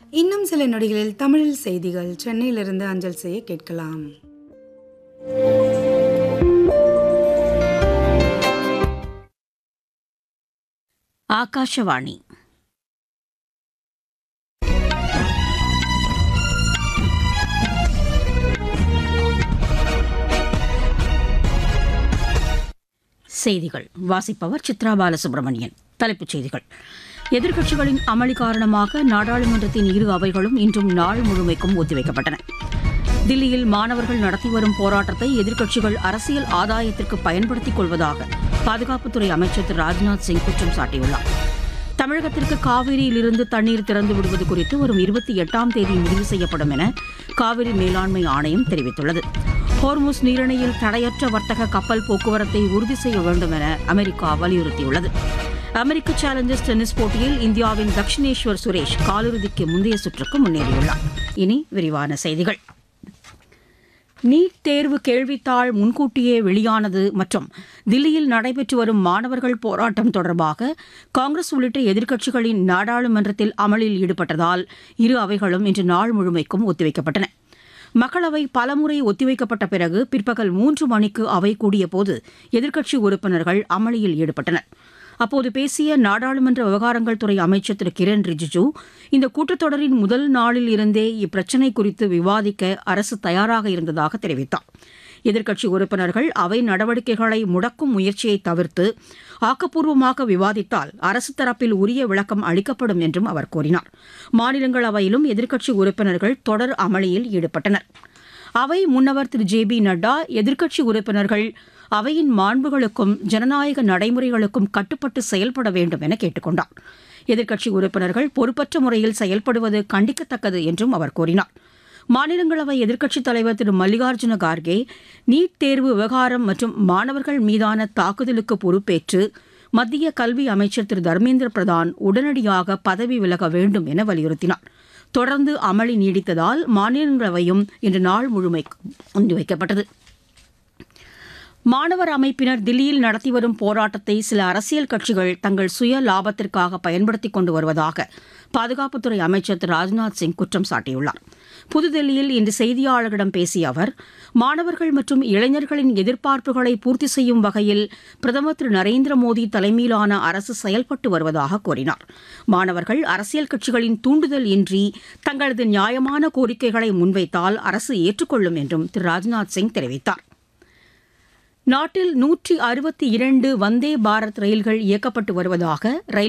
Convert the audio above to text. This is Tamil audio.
இன்னும் சில நொடிகளில் தமிழில் செய்திகள் சென்னையிலிருந்து அஞ்சல் செய்ய கேட்கலாம் ಆಕಾಶವಾಣಿ செய்திகள் வாசிப்பவர் சித்ரா பாலசுப்ரமணியன் தலைப்புச் செய்திகள் எதிர்க்கட்சிகளின் அமளி காரணமாக நாடாளுமன்றத்தின் இரு அவைகளும் இன்றும் நாள் முழுமைக்கும் ஒத்திவைக்கப்பட்டன தில்லியில் மாணவர்கள் நடத்தி வரும் போராட்டத்தை எதிர்க்கட்சிகள் அரசியல் ஆதாயத்திற்கு பயன்படுத்திக் கொள்வதாக பாதுகாப்புத்துறை அமைச்சர் திரு ராஜ்நாத் சிங் குற்றம் சாட்டியுள்ளார் தமிழகத்திற்கு காவிரியிலிருந்து தண்ணீர் திறந்து விடுவது குறித்து வரும் இருபத்தி எட்டாம் தேதி முடிவு செய்யப்படும் என காவிரி மேலாண்மை ஆணையம் தெரிவித்துள்ளது ஹோர்முஸ் நீரிணையில் தடையற்ற வர்த்தக கப்பல் போக்குவரத்தை உறுதி செய்ய வேண்டும் என அமெரிக்கா வலியுறுத்தியுள்ளது அமெரிக்க சேலஞ்சர்ஸ் டென்னிஸ் போட்டியில் இந்தியாவின் தக்ஷினேஸ்வர் சுரேஷ் காலிறுதிக்கு முந்தைய சுற்றுக்கு முன்னேறியுள்ளார் இனி விரிவான செய்திகள் நீட் தேர்வு கேள்வித்தாள் முன்கூட்டியே வெளியானது மற்றும் தில்லியில் நடைபெற்று வரும் மாணவர்கள் போராட்டம் தொடர்பாக காங்கிரஸ் உள்ளிட்ட எதிர்க்கட்சிகளின் நாடாளுமன்றத்தில் அமளியில் ஈடுபட்டதால் இரு அவைகளும் இன்று நாள் முழுமைக்கும் ஒத்திவைக்கப்பட்டன மக்களவை பலமுறை ஒத்திவைக்கப்பட்ட பிறகு பிற்பகல் மூன்று மணிக்கு அவை கூடியபோது எதிர்க்கட்சி உறுப்பினர்கள் அமளியில் ஈடுபட்டனர் அப்போது பேசிய நாடாளுமன்ற விவகாரங்கள் துறை அமைச்சர் திரு கிரண் ரிஜிஜு இந்த கூட்டத்தொடரின் முதல் நாளில் இருந்தே இப்பிரச்சினை குறித்து விவாதிக்க அரசு தயாராக இருந்ததாக தெரிவித்தார் எதிர்க்கட்சி உறுப்பினர்கள் அவை நடவடிக்கைகளை முடக்கும் முயற்சியை தவிர்த்து ஆக்கப்பூர்வமாக விவாதித்தால் அரசு தரப்பில் உரிய விளக்கம் அளிக்கப்படும் என்றும் அவர் கூறினார் மாநிலங்களவையிலும் எதிர்க்கட்சி உறுப்பினர்கள் தொடர் அமளியில் ஈடுபட்டனர் அவை முன்னவர் திரு ஜே பி நட்டா எதிர்க்கட்சி உறுப்பினர்கள் அவையின் மாண்புகளுக்கும் ஜனநாயக நடைமுறைகளுக்கும் கட்டுப்பட்டு செயல்பட வேண்டும் என கேட்டுக் கொண்டார் எதிர்க்கட்சி உறுப்பினர்கள் பொறுப்பற்ற முறையில் செயல்படுவது கண்டிக்கத்தக்கது என்றும் அவர் கூறினார் மாநிலங்களவை எதிர்க்கட்சித் தலைவர் திரு மல்லிகார்ஜுன கார்கே நீட் தேர்வு விவகாரம் மற்றும் மாணவர்கள் மீதான தாக்குதலுக்கு பொறுப்பேற்று மத்திய கல்வி அமைச்சர் திரு தர்மேந்திர பிரதான் உடனடியாக பதவி விலக வேண்டும் என வலியுறுத்தினார் தொடர்ந்து அமளி நீடித்ததால் மாநிலங்களவையும் இன்று நாள் முழுமைக்கும் ஒத்திவைக்கப்பட்டது மாணவர் அமைப்பினர் தில்லியில் நடத்தி வரும் போராட்டத்தை சில அரசியல் கட்சிகள் தங்கள் சுய லாபத்திற்காக பயன்படுத்திக் கொண்டு வருவதாக பாதுகாப்புத்துறை அமைச்சர் திரு ராஜ்நாத் சிங் குற்றம் சாட்டியுள்ளார் புதுதில்லியில் இன்று செய்தியாளர்களிடம் பேசிய அவர் மாணவர்கள் மற்றும் இளைஞர்களின் எதிர்பார்ப்புகளை பூர்த்தி செய்யும் வகையில் பிரதமர் திரு நரேந்திர மோடி தலைமையிலான அரசு செயல்பட்டு வருவதாக கூறினார் மாணவர்கள் அரசியல் கட்சிகளின் தூண்டுதல் இன்றி தங்களது நியாயமான கோரிக்கைகளை முன்வைத்தால் அரசு ஏற்றுக்கொள்ளும் என்றும் திரு ராஜ்நாத் சிங் தெரிவித்தார் நாட்டில் நூற்றி அறுபத்தி இரண்டு வந்தே பாரத் ரயில்கள் இயக்கப்பட்டு வருவதாக ரயில்